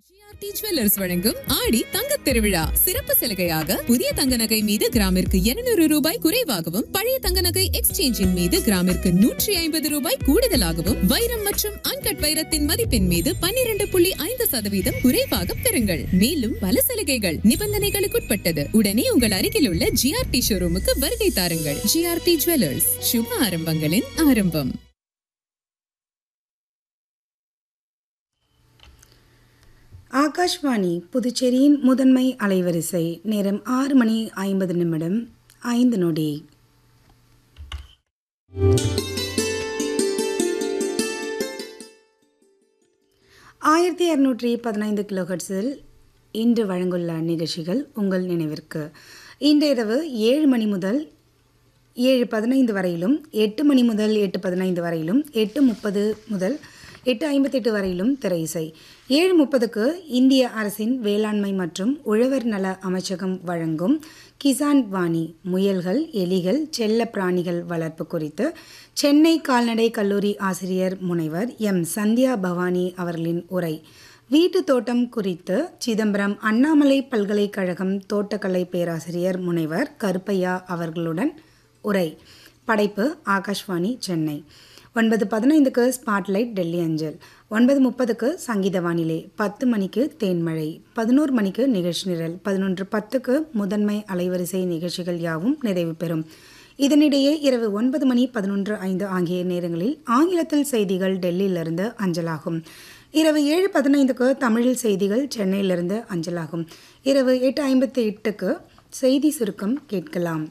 GRT jewellers வழங்கும் ஆடி தங்கத் திருவிழா சிறப்பு சலுகையாக புதிய தங்க நகை மீது கிராமிற்கு 200 ரூபாய் குறைவாகவும் பழைய தங்க நகை எக்ஸ்சேஞ்சின் மீது கிராமிற்கு நூற்றி ஐம்பது ரூபாய் கூடுதலாகவும் வைரம் மற்றும் அன்கட் வைரத்தின் மதிப்பின் மீது 12.5% புள்ளி ஐந்து சதவீதம் குறைவாக பெறுங்கள் மேலும் பல சலுகைகள் நிபந்தனைகளுக்குட்பட்டது உடனே உங்கள் அருகில் உள்ள ஜிஆர்டி ஷோரூமுக்கு வருகை தாருங்கள் ஜிஆர்டி ஜுவல்லர்ஸ் சுப ஆரம்பங்களின் ஆரம்பம் ஆகாஷ்வாணி புதுச்சேரியின் முதன்மை அலைவரிசை நேரம் ஆறு மணி ஐம்பது நிமிடம் ஐந்து நொடி ஆயிரத்தி இரநூற்றி பதினைந்து கிலோஹெட்ஸில் இன்று வழங்குள்ள நிகழ்ச்சிகள் உங்கள் நினைவிற்கு இன்று இரவு ஏழு மணி முதல் ஏழு பதினைந்து வரையிலும் எட்டு மணி முதல் எட்டு பதினைந்து வரையிலும் எட்டு முப்பது முதல் எட்டு ஐம்பத்தெட்டு வரையிலும் திரை இசை ஏழு முப்பதுக்கு இந்திய அரசின் வேளாண்மை மற்றும் உழவர் நல அமைச்சகம் வழங்கும் கிசான் வாணி முயல்கள் எலிகள் செல்ல பிராணிகள் வளர்ப்பு குறித்து சென்னை கால்நடை கல்லூரி ஆசிரியர் முனைவர் எம் சந்தியா பவானி அவர்களின் உரை வீட்டு தோட்டம் குறித்து சிதம்பரம் அண்ணாமலை பல்கலைக்கழகம் தோட்டக்கலை பேராசிரியர் முனைவர் கருப்பையா அவர்களுடன் உரை படைப்பு ஆகாஷ்வாணி சென்னை ஒன்பது பதினைந்துக்கு ஸ்பாட்லைட் டெல்லி அஞ்சல் ஒன்பது முப்பதுக்கு சங்கீத வானிலை பத்து மணிக்கு தேன்மழை பதினோரு மணிக்கு நிகழ்ச்சி நிரல் பதினொன்று பத்துக்கு முதன்மை அலைவரிசை நிகழ்ச்சிகள் யாவும் நிறைவு பெறும் இதனிடையே இரவு ஒன்பது மணி பதினொன்று ஐந்து ஆகிய நேரங்களில் ஆங்கிலத்தில் செய்திகள் டெல்லியிலிருந்து அஞ்சலாகும் இரவு ஏழு பதினைந்துக்கு தமிழில் செய்திகள் சென்னையிலிருந்து அஞ்சலாகும் இரவு எட்டு ஐம்பத்தி எட்டுக்கு செய்தி சுருக்கம் கேட்கலாம்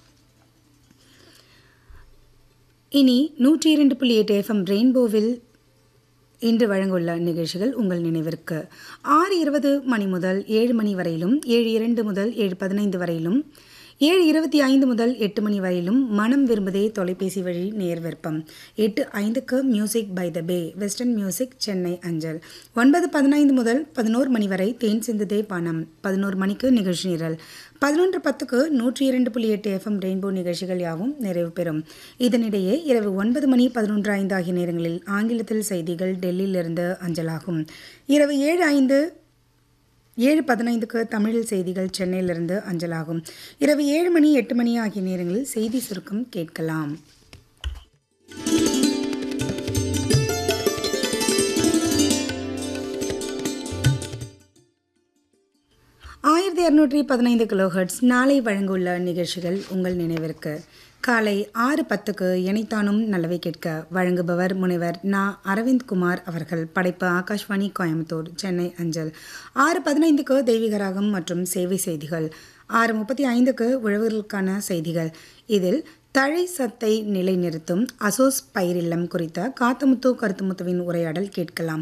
இனி நூற்றி இரண்டு புள்ளி எட்டு எஃப்எம் ரெயின்போவில் இன்று வழங்குள்ள நிகழ்ச்சிகள் உங்கள் நினைவிற்கு ஆறு இருபது மணி முதல் ஏழு மணி வரையிலும் ஏழு இரண்டு முதல் ஏழு பதினைந்து வரையிலும் ஏழு இருபத்தி ஐந்து முதல் எட்டு மணி வரையிலும் மனம் விரும்புதே தொலைபேசி வழி நேர் விருப்பம் எட்டு ஐந்துக்கு music by the bay western music Chennai அஞ்சல் ஒன்பது பதினைந்து முதல் பதினோரு மணி வரை தேன் சிந்துதே பணம் பதினோரு மணிக்கு நிகழ்ச்சி நிரல் பதினொன்று பத்துக்கு நூற்றி இரண்டு புள்ளி எட்டு எஃப்எம் ரெயின்போ நிகழ்ச்சிகள் யாவும் நிறைவு பெறும் இதனிடையே இரவு ஒன்பது மணி பதினொன்று ஐந்து ஆகிய நேரங்களில் ஆங்கிலத்தில் செய்திகள் டெல்லியிலிருந்து அஞ்சலாகும் இரவு ஏழு ஐந்து ஏழு பதினைந்துக்கு தமிழில் செய்திகள் சென்னையிலிருந்து அஞ்சலாகும் இரவு ஏழு மணி எட்டு மணி ஆகிய நேரங்களில் செய்தி சுருக்கம் கேட்கலாம் ஆயிரத்தி இரநூற்றி பதினைந்து கிலோஹெர்ட்ஸ் நாளை வழங்குள்ள நிகழ்ச்சிகள் உங்கள் நினைவிற்கு காலை ஆறு பத்துக்கு இணைத்தானும் நல்லவை கேட்க வழங்குபவர் முனைவர் நா அரவிந்த் குமார் அவர்கள் படைப்பு ஆகாஷ்வாணி கோயம்புத்தூர் சென்னை அஞ்சல் ஆறு பதினைந்துக்கு தெய்வீகராகம் மற்றும் சேவை செய்திகள் ஆறு முப்பத்தி ஐந்துக்கு உழவர்களுக்கான செய்திகள் இதில் தழை சத்தை நிலைநிறுத்தும் அசோஸ் பயிரில்லம் குறித்த காத்தமுத்து கருத்துமுத்துவின் உரையாடல் கேட்கலாம்